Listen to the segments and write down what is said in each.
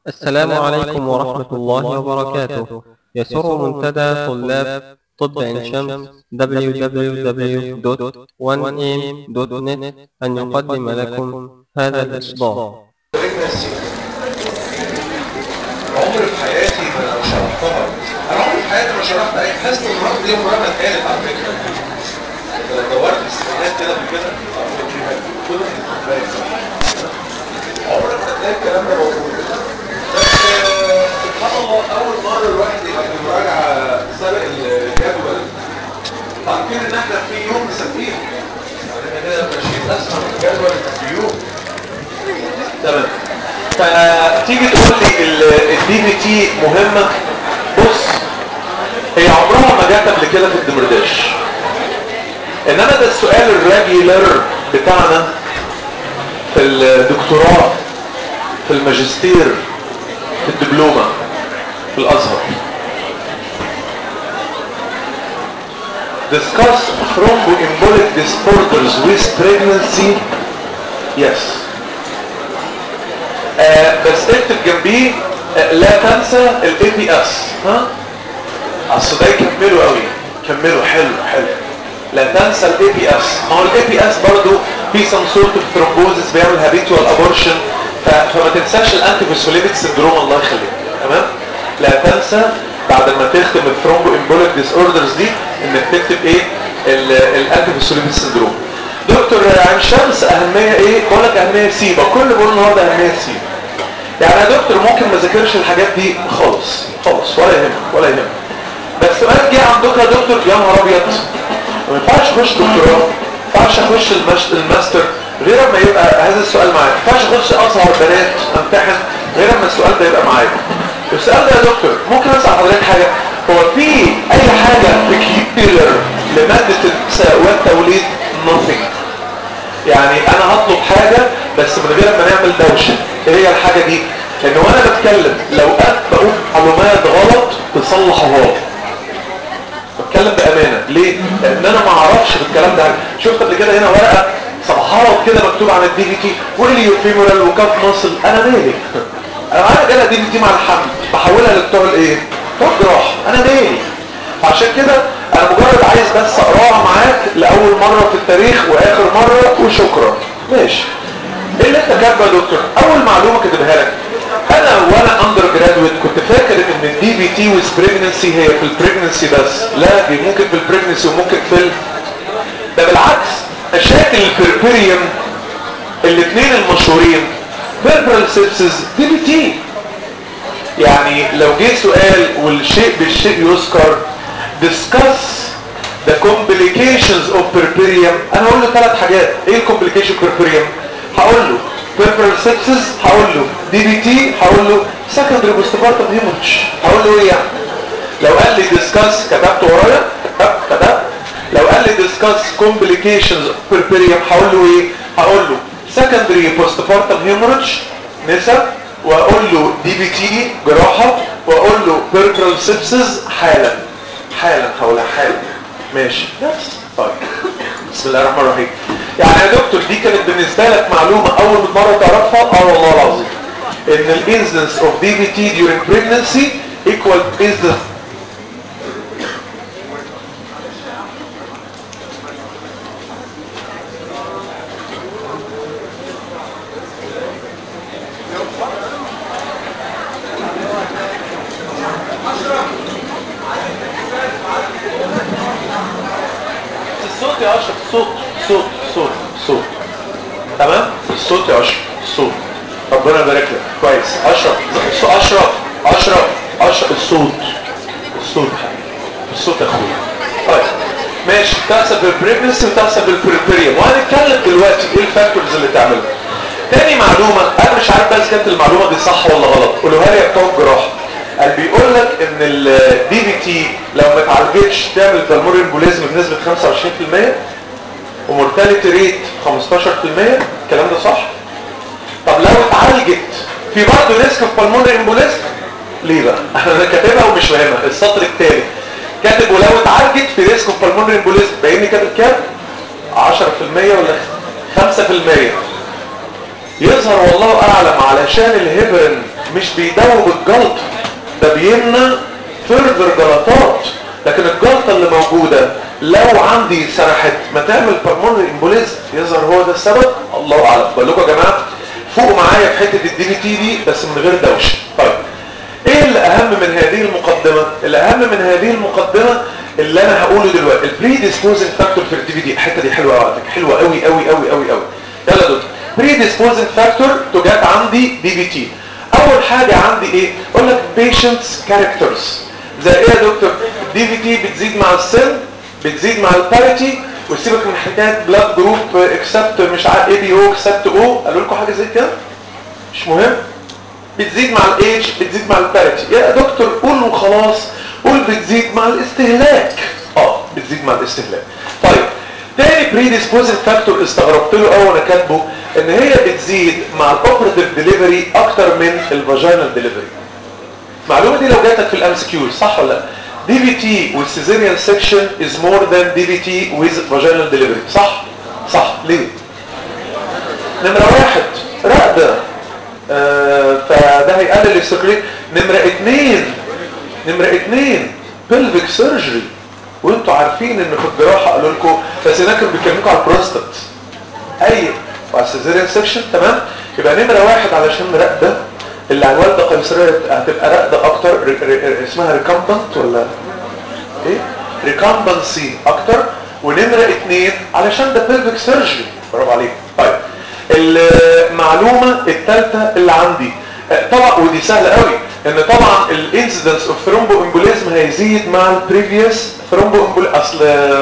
السلام عليكم ورحمة الله وبركاته يسر منتدى طلاب طب عين شمس www.1am.net أن يقدم لكم هذا الإصدار عمري في حياتي ما شرحتها انا عمري في حياتي ما شرحت اي حاسس ان الرقم دي مره اتقالت على فكره انت لو دورت في السينات كده في كده كل عمرك ما تلاقي الكلام ده موجود بس آه، سبحان الله اول مره الواحد يبقى في مراجعه سابق الجدول فاكرين ان احنا في يوم مسميه يعني احنا كده ماشيين اسمع الجدول في يوم تمام فتيجي تقول لي الدي في تي مهمه بص هي عمرها ما جت قبل كده في الدمرداش انما ده السؤال الريجولر بتاعنا في الدكتوراه في الماجستير في الدبلومه في الازهر discuss thromboembolic disorders with pregnancy yes آه بس اكتب جنبيه آه لا تنسى الاي بي اس ها اصل ده يكملوا قوي كملوا حلو حلو لا تنسى الاي بي اس ما هو الاي بي اس برضه في سم سورت اوف ثرومبوزس بيعمل هابيتوال ابورشن فما تنساش الانتي فوسفوليبيك سندروم الله يخليك تمام لا تنسى بعد ما تختم الثرومبو امبوليك ديس اوردرز دي انك تكتب ايه الانتي فوسفوليبيك سندروم دكتور عين شمس اهميه ايه بقول لك اهميه سيبه كل بقول النهارده اهميه سيبه يعني يا دكتور ممكن ما ذاكرش الحاجات دي خالص خالص ولا يهمك ولا يهمك بس سؤال جه عندك يا دكتور يا نهار ابيض ما ينفعش اخش دكتوراه ما ينفعش اخش المش- الماستر غير اما يبقى هذا السؤال معايا ما ينفعش اخش ازهر بنات امتحن غير اما السؤال ده يبقى معايا السؤال ده يا دكتور ممكن اسال حضرتك حاجه هو في اي حاجه بكيبيلر لماده النساء والتوليد nothing يعني انا هطلب حاجة بس من غير ما نعمل دوشة ايه هي الحاجة دي ان وانا بتكلم لو انا بقول معلومات غلط تصلحها لي بتكلم بامانة ليه لان انا ما اعرفش بالكلام ده شفت قبل كده هنا ورقة صفحات كده مكتوب عن الدي في تي واليو فيمورال وكاف مصل انا مالي انا معايا جالة دي في تي مع الحمل بحولها لبتوع الايه بتوع الجراحة انا مالي عشان كده انا مجرد عايز بس اقراها معاك لاول مرة في التاريخ واخر مرة وشكرا ماشي ايه اللي انت كاتبه يا دكتور اول معلومة كاتبها لك انا وانا اندر جرادويت كنت فاكر ان الدي بي تي والبريجنسي هي في البريجنسي بس لا دي ممكن في البريجنسي وممكن في ال... ده بالعكس مشاكل البربريوم الاثنين المشهورين بيربرال سيبسز دي بي تي يعني لو جه سؤال والشيء بالشيء يذكر discuss the complications of perperium انا هقول له ثلاث حاجات ايه الكومبليكيشن perperium هقول له peripheral sepsis هقول له دي بي تي هقول له secondary postpartum hemorrhage هقول له ايه يعني لو قال لي discuss كتبت ورايا كتبت كتبت لو قال لي discuss complications of perperium هقول له ايه هقول له secondary postpartum hemorrhage نسب واقول له دي بي تي جراحه واقول له peripheral sepsis حالا حالا هقولها حالا ماشي بس طيب بسم الله الرحمن الرحيم يعني يا دكتور دي كانت بالنسبه لك معلومه اول مره تعرفها اه والله العظيم ان الانسنس اوف دي بي تي during pregnancy equal incidence الصوت يا اشرف صوت صوت صوت صوت تمام الصوت يا اشرف الصوت ربنا يبارك لك كويس اشرف اشرف اشرف اشرف الصوت الصوت الصوت يا اخويا طيب ماشي تحسب بالبريجنسي وتحسب بالبريبريم وهنتكلم دلوقتي ايه الفاكتورز اللي تعملها تاني معلومة انا مش عارف بس كانت المعلومة دي صح ولا غلط قولوها لي يا بتوع الجراحة قال بيقول لك ان الدي في تي لو ما اتعالجتش تعمل بالموري امبوليزم بنسبة 25% ومورتاليتي ريت 15% الكلام ده صح طب لو اتعالجت في برضه ريسك في بالمونري امبوليزم ليه بقى انا كاتبها ومش فاهمها السطر التالي كاتب ولو اتعالجت في ريسك في بالمونري امبوليزم باين كاتب كام 10% ولا 5% يظهر والله اعلم علشان الهيبرين مش بيدوب الجلطه ده بيمنع فيرذر جلطات لكن الجلطه اللي موجوده لو عندي سرحت ما تعمل بالمونري امبوليزم يظهر هو ده السبب الله اعلم بقول لكم يا جماعه فوقوا معايا في حته الدي في تي دي بس من غير دوشه طيب ايه اللي اهم من هذه المقدمه الاهم من هذه المقدمه اللي انا هقوله دلوقتي البري ديسبوزنج فاكتور في الدي في دي الحته دي حلوه قوي على فكره حلوه قوي قوي قوي قوي قوي يلا دول بري ديسبوزنج فاكتور توجات عندي دي في تي اول حاجه عندي ايه اقول لك بيشنتس كاركترز زي ايه يا دكتور الدي في تي بتزيد مع السن بتزيد مع الباريتي وسيبك من حكايه بلاد جروب اكسبت مش عارف اي بي او اكسبت او قالوا لكم حاجه زي كده مش مهم بتزيد مع الايج بتزيد مع الباريتي يا دكتور قول وخلاص قول بتزيد مع الاستهلاك اه بتزيد مع الاستهلاك طيب تاني بريديسبوزنج فاكتور استغربت له قوي وانا كاتبه ان هي بتزيد مع الاوبريتيف ديليفري اكتر من الفاجينال ديليفري المعلومه دي لو جاتك في الام اس كيو صح ولا لا دي في تي والسيزيريان سيكشن از مور ذان دي في تي ويز فاجينال ديليفري صح صح ليه نمره واحد رقده آه فده هيقلل السكريت نمره اتنين نمره اتنين بلفيك سيرجري وانتوا عارفين ان في الجراحه قالوا لكم بس هناك كانوا بيتكلموا على البروستات اي وعلى السيزيريان سيكشن تمام يبقى نمره واحد علشان رقده اللي على الوالده قيصريه هتبقى رقده اكتر ر... ر... اسمها ريكامبنت ولا ايه ريكامبنسي اكتر ونمره اتنين علشان ده بلفيك سيرجري برافو عليك طيب المعلومه الثالثه اللي عندي طبعا ودي سهله قوي ان طبعا الانسيدنس اوف ثرومبو امبوليزم هيزيد مع البريفيوس ثرومبو امبوليزم اصل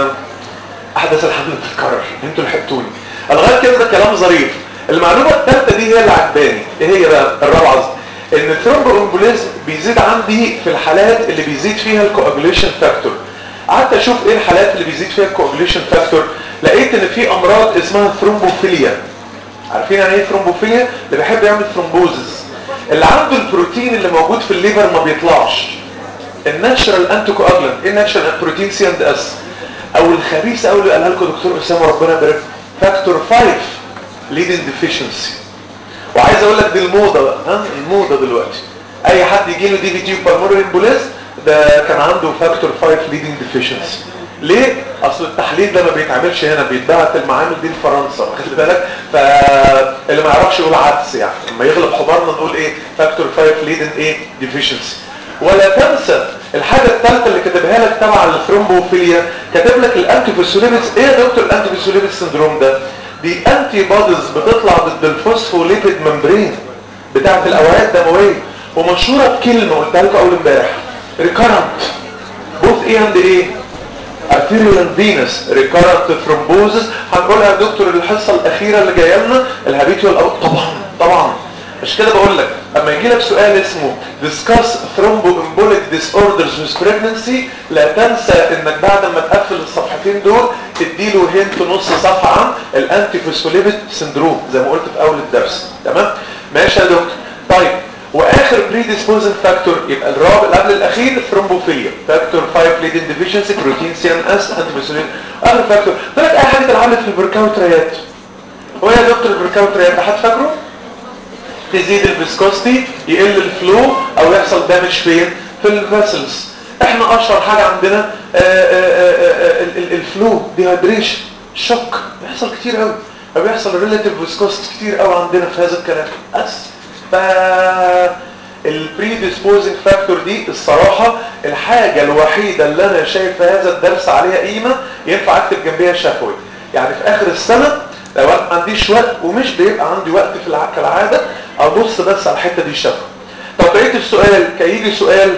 احداث الحمل بتتكرر انتوا لحقتوني لغايه كده ده كلام ظريف المعلومه الثالثه دي هي اللي عجباني ايه هي بقى الرابعه قصدي ان الثرومبو امبوليزم بيزيد عندي في الحالات اللي بيزيد فيها الكواجوليشن فاكتور قعدت اشوف ايه الحالات اللي بيزيد فيها الكواجوليشن فاكتور لقيت ان في امراض اسمها ثرومبوفيليا عارفين يعني ايه ثرومبوفيليا اللي بيحب يعمل ثرومبوزز اللي عنده البروتين اللي موجود في الليفر ما بيطلعش الناتشرال انتي كواجلانت ايه الناتشرال بروتين سي اند اس او الخبيثه قوي اللي قالها لكم دكتور اسامه ربنا يبارك فاكتور 5 ليدنج ديفيشنسي وعايز اقول لك دي الموضه بقى ها الموضه دلوقتي اي حد يجي له دي في تي بالمونري امبوليز ده كان عنده فاكتور 5 ليدنج ديفيشنسي ليه اصل التحليل ده ما بيتعملش هنا بيتبعت المعامل دي لفرنسا واخد بالك فاللي ما يعرفش يقول عدس يعني لما يغلب حمارنا نقول ايه فاكتور 5 ليدنج ايه ديفيشنسي ولا تنسى الحاجة الثالثة اللي كاتبها لك تبع الثرومبوفيليا كاتب لك الانتي فوسفوليبيدز ايه يا دكتور الانتي فوسفوليبيدز سندروم ده دي انتي بوديز بتطلع ضد الفوسفوليبيد ممبرين بتاعت الاوعيه الدمويه ومشهوره بكلمه قلتها لكم اول امبارح ريكارنت بوث ايه اند ايه arterial and venous recurrent thrombosis هنقولها يا دكتور الحصه الاخيره اللي جايه لنا الهابيتوال او طبعا طبعا مش كده بقول لك اما يجي لك سؤال اسمه discuss thromboembolic disorders with pregnancy لا تنسى انك بعد ما تقفل الصفحتين دول تديله هنت نص صفحه عن الانتي فوسفوليبيد سندروم زي ما قلت في اول الدرس تمام ماشي يا دكتور طيب واخر predisposing فاكتور يبقى الرابع قبل الاخير ثرومبوفيليا فاكتور 5 ليدنج ديفيشنسي بروتين سي ان اس انتي فوسفوليبيد اخر فاكتور طلعت اي حاجه اتعملت في البركاوتريات هو يا دكتور البركاوتريات حد فاكره تزيد الفيسكوستي يقل الفلو او يحصل دامج فين في الفاسلز احنا اشهر حاجة عندنا آآ آآ الفلو ديهايدريشن شوك بيحصل كتير قوي او بيحصل ريلاتيف فيسكوست كتير قوي عندنا في هذا الكلام بس ف البريديسبوزنج فاكتور دي الصراحة الحاجة الوحيدة اللي انا شايف في هذا الدرس عليها قيمة ينفع اكتب جنبيها شفوي يعني في اخر السنة لو انا ما عنديش وقت ومش بيبقى عندي وقت في الع... كالعادة ابص بس على الحتة دي شفوي طب بقيت السؤال كيجي سؤال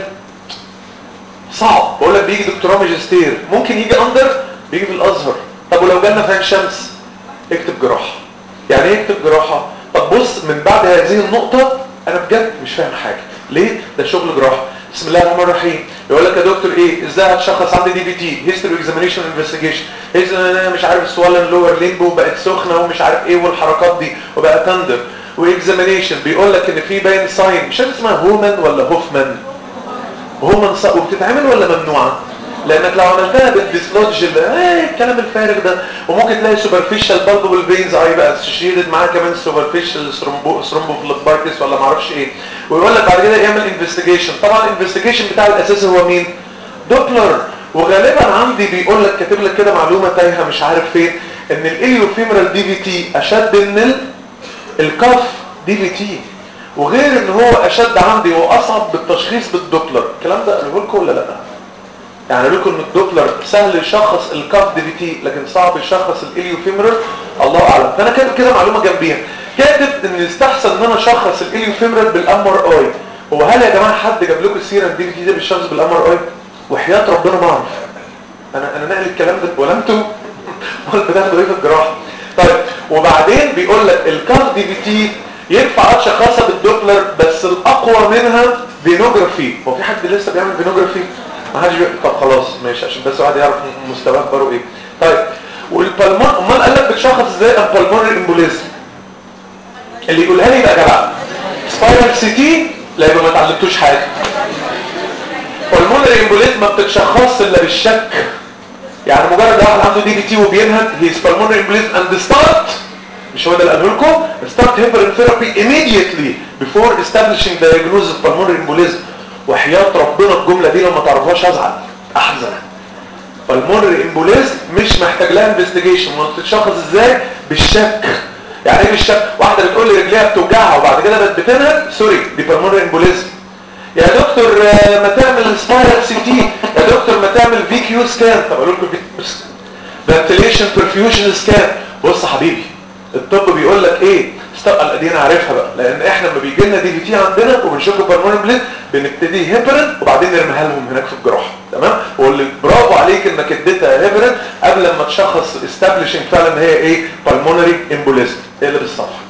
صعب بقول لك بيجي دكتوراه ماجستير ممكن يجي اندر بيجي في الازهر طب ولو جالنا في عين شمس اكتب جراحة يعني ايه اكتب جراحة طب بص من بعد هذه النقطة انا بجد مش فاهم حاجة ليه ده شغل جراحة بسم الله الرحمن الرحيم يقول لك يا دكتور ايه ازاي هتشخص عندي دي في تي هيستوري اكزامينيشن انفستيجيشن انا مش عارف السوالن لور ليمبو بقت سخنه ومش عارف ايه والحركات دي وبقى تندر واكزامينيشن بيقول لك ان في باين ساين مش عارف اسمها هومان ولا هوفمان هومان ص... وبتتعمل ولا ممنوعه لانك لو عملتها بالديسلوج ايه الكلام الفارغ ده وممكن تلاقي سوبرفيشال بالبل فينز اي بقى شيدد معاه كمان سوبرفيشال ثرومبو ثرومبوفلوباركس ولا معرفش ايه ويقول لك بعد كده اعمل انفستيجيشن طبعا الانفستيجيشن بتاع الاساس هو مين دوبلر وغالبا عندي بيقول لك كاتب لك كده معلومه تايهه مش عارف فين ان الاليوفيمرال دي في تي اشد من الكف دي في تي وغير ان هو اشد عندي واصعب بالتشخيص بالدوبلر الكلام ده قاله لكم ولا لا يعني قالوا لكم ان الدوبلر سهل يشخص الكاف دي في تي لكن صعب يشخص الاليوفيمرال الله اعلم فانا كاتب كده معلومه جنبيها كاتب ان يستحسن ان انا اشخص الاليوفيمرال بالام ار اي هو هل يا جماعه حد جاب لكم السيره الدي في تي ده بالشخص بالام ار اي وحياه ربنا ما اعرف انا انا ناقل الكلام ده ولا انتوا ولا بتاخدوا ايه في الجراحه طيب وبعدين بيقول لك الكاف دي في تي ينفع اتشخصها بالدوبلر بس الاقوى منها فينوجرافي هو في حد لسه بيعمل فينوجرافي ما حدش بيقول طب خلاص ماشي عشان بس واحد يعرف مستواه اخباره ايه طيب والبلمون امال قال لك بتشخص ازاي البلمونري امبوليزم اللي يقولها لي بقى يا جماعه سبايرال سي تي لا يبقى ما اتعلمتوش حاجه بالمونري امبوليزم ما بتتشخصش الا بالشك يعني مجرد واحد عنده دي بي تي وبينهج هيز بالمونري امبوليزم اند ستارت مش هو ده اللي قاله لكم ستارت هيبرين ثيرابي immediately before establishing diagnosis of pulmonary embolism وحياة ربنا الجملة دي لما تعرفهاش ازعل احزن pulmonary embolism مش محتاج لها انفستيجيشن ما بتتشخص ازاي بالشك يعني ايه بالشك واحدة بتقول لي رجليها بتوجعها وبعد كده بقت بتنهج سوري دي pulmonary embolism يا دكتور ما تعمل سبايرال سي تي يا دكتور ما تعمل في كيو سكان طب اقول لكم في كيو سكان فنتيليشن برفيوجن سكان بص يا حبيبي الطب بيقول لك ايه استقل دي انا عارفها بقى لان احنا لما بيجي لنا دي في تي عندنا وبنشوف بالمونري بليد بنبتدي هيبرين وبعدين نرميها لهم هناك في الجراحه تمام واللي برافو عليك انك اديتها هيبرين قبل ما تشخص استابليشنج فعلا ان هي ايه بالمونري امبوليزم اقلب الصفحه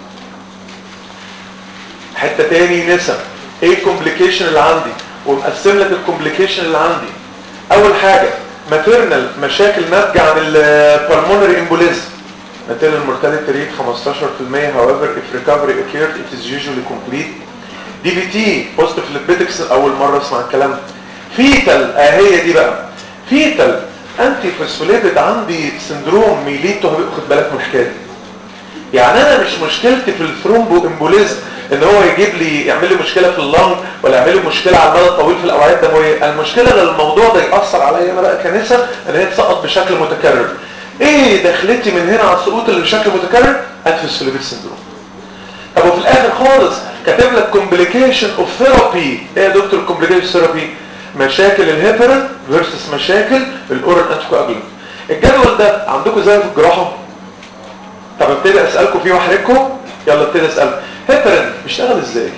حته تاني نسب ايه الكومبليكيشن اللي عندي ومقسم لك الكومبليكيشن اللي عندي اول حاجه ماتيرنال مشاكل ناتجه عن البلمونري امبوليزم maternal mortality rate 15% however if recovery occurred it is usually complete DVT positive lipidics اول مره اسمع الكلام ده فيتال اهي دي بقى فيتال انتي فوسفوليبيد عندي سندروم ميليتو خد بالك من الحكايه يعني انا مش مشكلتي في الثرومبو امبوليزم ان هو يجيب لي يعمل لي مشكله في اللنج ولا يعمل لي مشكله على المدى الطويل في الاوعيه الدمويه المشكله ان الموضوع ده ياثر عليا انا بقى كنسه ان هي تسقط بشكل متكرر ايه دخلتي من هنا على السقوط اللي بشكل متكرر انفسفوليبيد سندروم طب وفي الاخر خالص كاتب لك كومبليكيشن اوف ثيرابي ايه يا دكتور كومبليكيشن ثيرابي مشاكل الهيبرين فيرسس مشاكل الاورال انتيكواجولانت الجدول ده عندكم زي في الجراحه طب ابتدي اسالكم فيه واحرجكم يلا ابتدي اسالكم هيبرين بيشتغل ازاي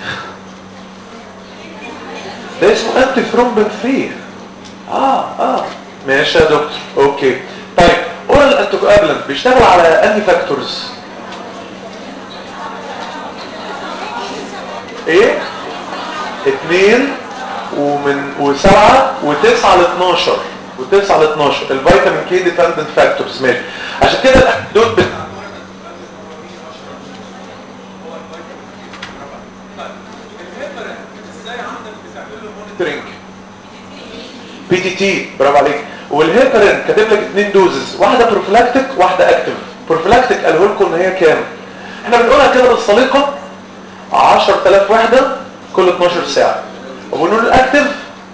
ده اسمه انتي ثرومبين 3 اه اه ماشي يا دكتور اوكي طيب اورال انتيكواجولانت بيشتغل على انهي فاكتورز ايه اتنين ومن وسبعة وتسعة لاتناشر وتسعة لاتناشر الفيتامين كي ديبندنت فاكتورز ماشي عشان كده دول بت... بي تي تي برافو عليك والهيبرين كاتب لك اتنين دوزز واحده بروفلاكتيك واحده اكتف بروفلاكتيك قاله لكم ان هي كام احنا بنقولها كده بالسليقه 10000 وحده كل 12 ساعه وبنقول الاكتف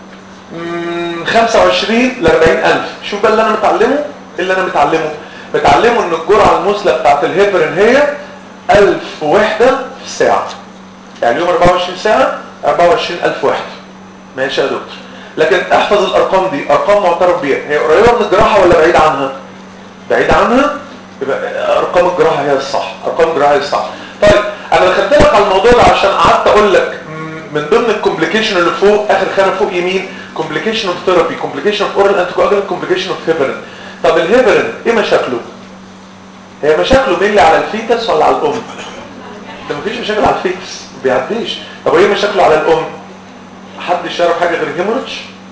25 ل 40000 شوف بقى اللي انا متعلمه ايه اللي انا متعلمه متعلمه ان الجرعه المثلى بتاعت الهيبرين هي 1000 وحده في الساعه يعني اليوم 24 ساعه 24000 وحده ماشي يا دكتور لكن احفظ الارقام دي ارقام معترف بيها هي قريبه من الجراحه ولا بعيد عنها بعيد عنها يبقى ارقام الجراحه هي الصح ارقام الجراحه هي الصح طيب انا دخلت لك على الموضوع ده عشان قعدت اقول لك من ضمن الكومبليكيشن اللي فوق اخر خانه فوق يمين كومبليكيشن اوف ثيرابي كومبليكيشن اوف اورال انتيكواجولانت كومبليكيشن اوف هيبرين طب الهيبرين ايه مشاكله هي مشاكله مين على الفيتس ولا على الام ده مفيش مشاكل على الفيتس ما بيعديش طب ايه مشاكله على الام حدش يعرف حاجه غير هيموريدج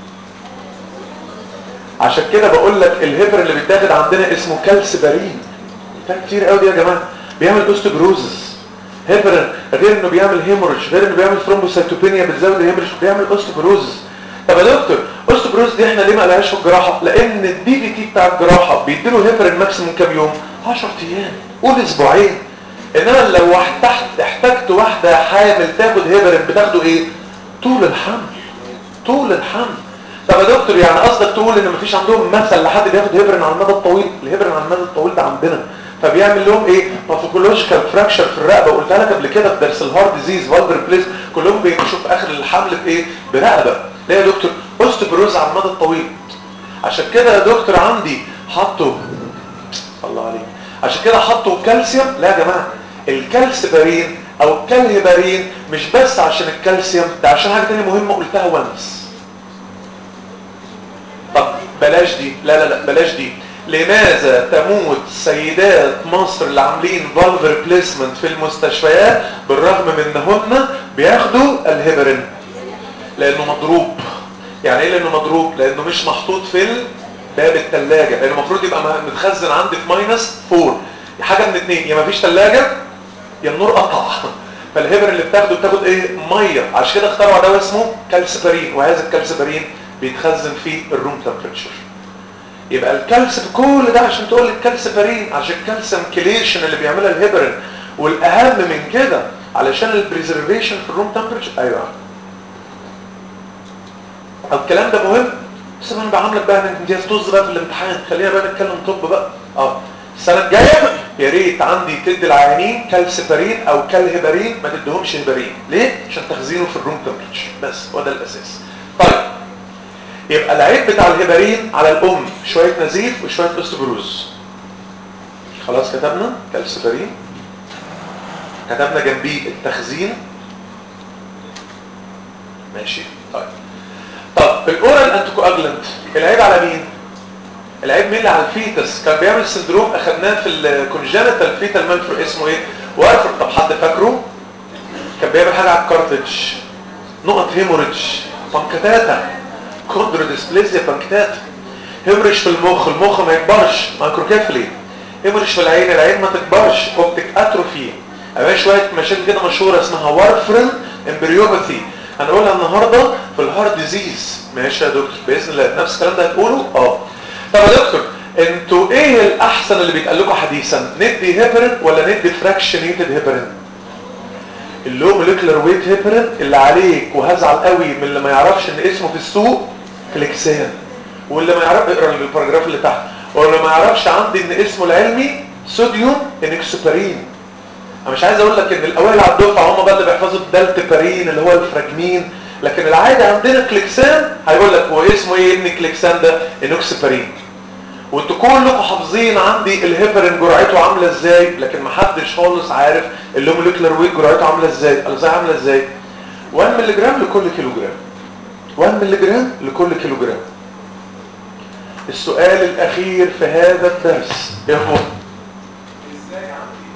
عشان كده بقول لك الهيبر اللي بيتاخد عندنا اسمه كالسبارين ده كتير قوي دي يا جماعه بيعمل اوستوبروزس هيبرين غير انه بيعمل هيموريدج غير انه بيعمل ثرومبوسايتوبينيا بتزود الهيموريدج بيعمل اوستوبروزس طب يا دكتور اوستوبروزس الاوستوبروز دي احنا ليه ما قلناهاش في الجراحه لان الدي في تي بتاع الجراحه بيديله هيبرين ماكسيموم كام يوم 10 ايام قول اسبوعين انما لو تحت احتجت واحده حامل تاخد هيبرين بتاخده ايه طول الحمل طول الحمل طب يا دكتور يعني قصدك تقول ان مفيش عندهم مثل لحد بياخد هيبرين على المدى الطويل الهيبرين على المدى الطويل ده عندنا فبيعمل لهم ايه باثولوجيكال فراكشر في الرقبه قلتها لك قبل كده في درس الهارت ديزيز فالفر بليس كلهم بيمشوا في اخر الحمل بايه برقبه ليه يا دكتور اوستوبروز على المدى الطويل عشان كده يا دكتور عندي حطوا الله عليك عشان كده حطوا كالسيوم لا يا جماعه الكالسيبارين او الكالهيبارين مش بس عشان الكالسيوم ده عشان حاجه ثانيه مهمه قلتها وانس طب بلاش دي لا لا لا بلاش دي لماذا تموت سيدات مصر اللي عاملين فالف ريبليسمنت في المستشفيات بالرغم من انهن بياخدوا الهيبرين لانه مضروب يعني ايه لانه مضروب لانه مش محطوط في باب الثلاجه لانه المفروض يبقى متخزن عندي في ماينس 4 حاجه من اتنين يا مفيش ثلاجه يا النور قطع فالهيبر اللي بتاخده بتاخد ايه ميه عشان كده اخترعوا دواء اسمه كالسيبارين وهذا الكالسيبارين بيتخزن في الروم تمبريتشر يبقى الكالسيب كل ده عشان تقول الكالسيبارين عشان الكالسيوم كليشن اللي بيعملها الهيبرين والاهم من كده علشان البريزرفيشن في الروم تمبريتشر ايوه او الكلام ده مهم بس انا بعملك بقى ان امتياز طز بقى في الامتحان خلينا بقى نتكلم طب بقى اه السنه الجايه يا ريت عندي تدي العيانين كالسيبارين او كالهيبارين ما تديهمش هيبارين ليه عشان تخزينه في الروم تمبريتشر بس هو ده الاساس طيب يبقى العيب بتاع الهيبارين على الام شويه نزيف وشويه اوستوبروز خلاص كتبنا كالسيبارين كتبنا جنبيه التخزين ماشي طيب طب الاورال انتيكواجلنت العيب على مين العيب مين اللي على الفيتس كان بيعمل سندروم اخدناه في الكونجنتال فيتال مالفر اسمه ايه وارفر طب حد فاكره كان بيعمل حاجه على الكارتج نقط هيموريدج بانكتاتا كوندرو ديسبليزيا بانكتاتا هيموريدج في المخ المخ ما يكبرش مايكروكيفلي هيموريدج في العين العين ما تكبرش اوبتيك اتروفي اما شويه مشاكل كده مشهوره اسمها وارفرين امبريوباثي هنقولها النهارده في الهارت ديزيز ماشي يا دكتور باذن الله نفس الكلام ده هتقوله اه طب يا دكتور انتوا ايه الاحسن اللي بيتقال لكم حديثا ندي هيبرين ولا ندي فراكشنيتد هيبرين اللو موليكولار ويت هيبرين اللي عليك وهزعل قوي من اللي ما يعرفش ان اسمه في السوق كليكسان واللي ما يعرف اقرا الباراجراف اللي تحت واللي ما يعرفش عندي ان اسمه العلمي صوديوم انكسوبارين انا مش عايز اقول لك ان الاوائل على الدفعه هم بقى اللي بيحفظوا الدلتبارين اللي هو الفراجمين لكن العادي عندنا كليكسان هيقول لك هو اسمه ايه ابن كليكسان ده انوكسبارين وانتوا كلكم حافظين عندي الهيبرين جرعته عامله ازاي لكن ما حدش خالص عارف اللوموليكولار ويت جرعته عامله ازاي ازاي عامله ازاي 1 مللي جرام لكل كيلو جرام 1 مللي جرام لكل كيلو جرام السؤال الاخير في هذا الدرس ايه هو ازاي عندي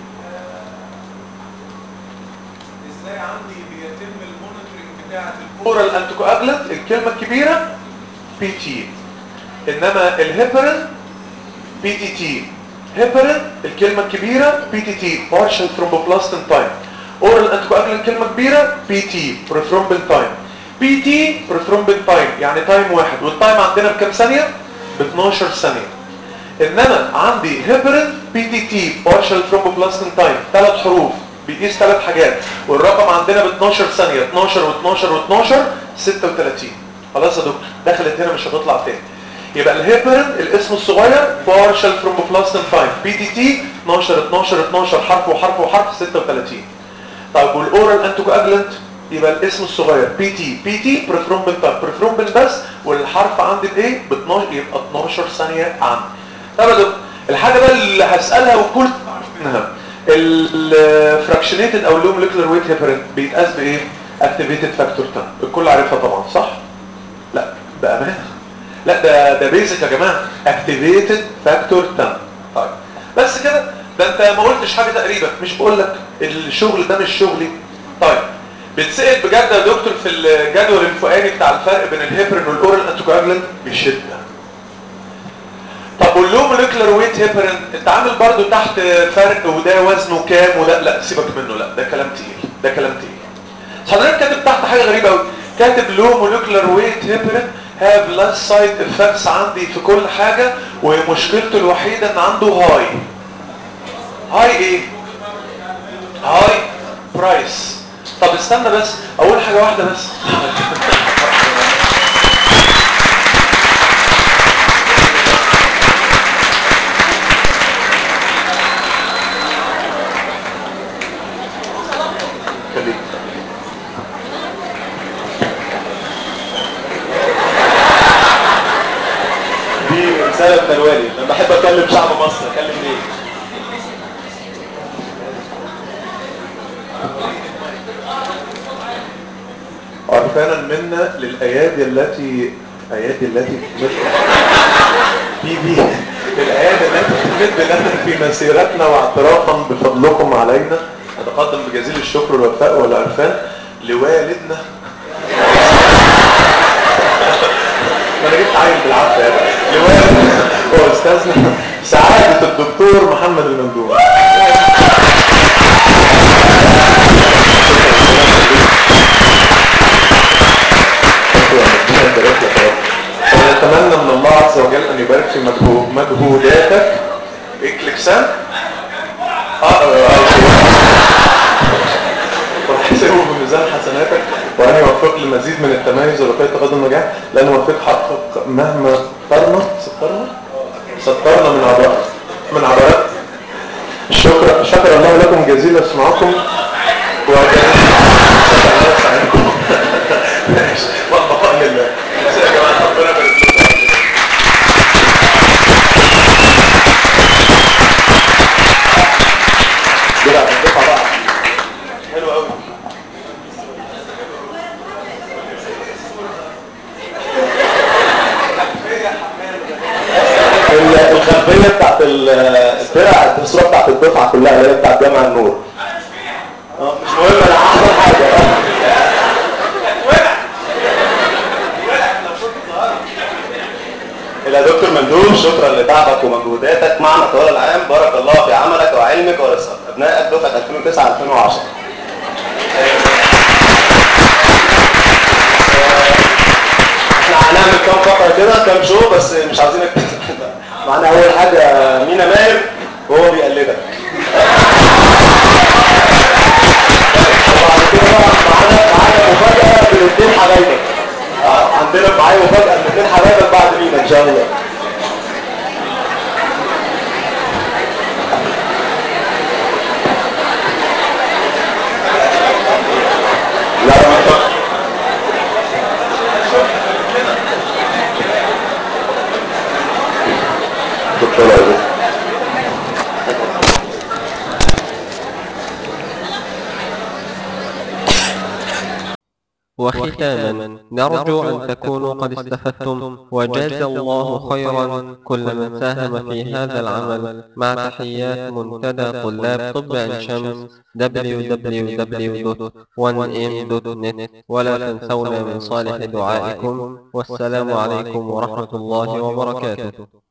ازاي عندي بيتم المونيتورنج بتاعه الاورال انتيكواجلنت الكلمه الكبيره بي تي انما الهيبرين بي تي تي هيبرين الكلمه الكبيره بي تي تي بارشال ثرومبوبلاستين تايم اورال انتيكواجلنت كلمه كبيره بي تي بروثرومبين تايم بي تي بروثرومبين تايم يعني تايم واحد والتايم عندنا بكام ثانيه ب 12 ثانيه انما عندي هيبرين بي تي تي بارشال ثرومبوبلاستين تايم ثلاث حروف بيقيس ثلاث حاجات والرقم عندنا ب 12 ثانيه 12 و12 و12 36 خلاص يا دكتور دخلت هنا مش هتطلع تاني يبقى الهيبرين الاسم الصغير بارشال ثرومبوبلاستين تايم بي تي تي 12 12 12 حرف وحرف وحرف 36 طيب والاورال انتيكواجلنت يبقى الاسم الصغير بي تي بي تي بريفرومبين تايم بريفرومبين بس والحرف عندي بايه ب 12 يبقى 12 ثانيه عندي طب يا دكتور الحاجه بقى اللي هسالها وكل منها الفراكشنيتد او اللو موليكولار ويت هيبرين بيتقاس بايه اكتيفيتد فاكتور 10 الكل عارفها طبعا صح لا بامانه لا ده ده بيزك يا جماعه اكتيفيتد فاكتور 10 طيب بس كده ده انت ما قلتش حاجه تقريبا مش بقول لك الشغل ده مش شغلي طيب بتسال بجد يا دكتور في الجدول الفوقاني بتاع الفرق بين الهيبرين والاورال انتيكواجلنت بشده طب واللو موليكولار ويت هيبرين انت عامل برضو تحت فرق وده وزنه كام ولا لا سيبك منه لا ده كلام تقيل ده كلام تقيل حضرتك كاتب تحت حاجه غريبه قوي كاتب لو موليكولار ويت هيبرين have less side effects عندي في كل حاجة ومشكلته الوحيدة ان عنده هاي هاي ايه هاي برايس طب استنى بس اقول حاجة واحدة بس خليك دي رسالة من الوالي لما بحب اكلم شعب مصر اكلم ليه عرفانا منا للأيادي التي أيادي التي تمد دي دي الأيادي التي تمد لنا في مسيرتنا واعترافا بفضلكم علينا أتقدم بجزيل الشكر والوفاء والعرفان لوالدنا ما انا جبت عيل بالعافيه يا باشا. لوالدنا واستاذنا سعاده الدكتور محمد الممدوح ونتمنى من الله عز وجل ان يبارك في مجهو- مجهوداتك ايه كليكسان؟ اه اه آه. ويحسبه بميزان حسناتك وان يوفق لمزيد من التميز ورقي تقدم النجاح لان يوفق حقق مهما سترنا سترنا سترنا من عبارات من عبارات شكرا شكر الله لكم جزيل اسمعكم وجزيل شكر الله سعيكم ماشي والله لله ماشي يا جماعه ربنا يبارك لكم كده هتدفع بقى حلو قوي ال- الخلفيه بتاعت ال- الفرقه الصوره بتاعت الدفعه كلها اللي هي بتاعت جامع النور اه مش مهم انا احسن حاجه اه إلى دكتور مندوب شكرا لتعبك ومجهوداتك معنا طوال العام بارك الله في عملك وعلمك ورزقك أبنائك دفعة 2009 2010 احنا هنعمل كام فقرة كده كام شو بس مش عايزينك معانا أول حاجة مينا ماهر وهو بيقلدك وبعد كده بقى معانا معانا مفاجأة من اتنين حبايبك آه، عندنا معايا مفاجأة من اتنين حبايبك بعد مينا إن شاء الله لا ما تفكر دكتور عزيز وختاما نرجو أن تكونوا قد استفدتم وجاز الله خيرا كل من ساهم في هذا العمل مع تحيات منتدى طلاب طب عين شمس www.1m.net ولا تنسونا من صالح دعائكم والسلام عليكم ورحمة الله وبركاته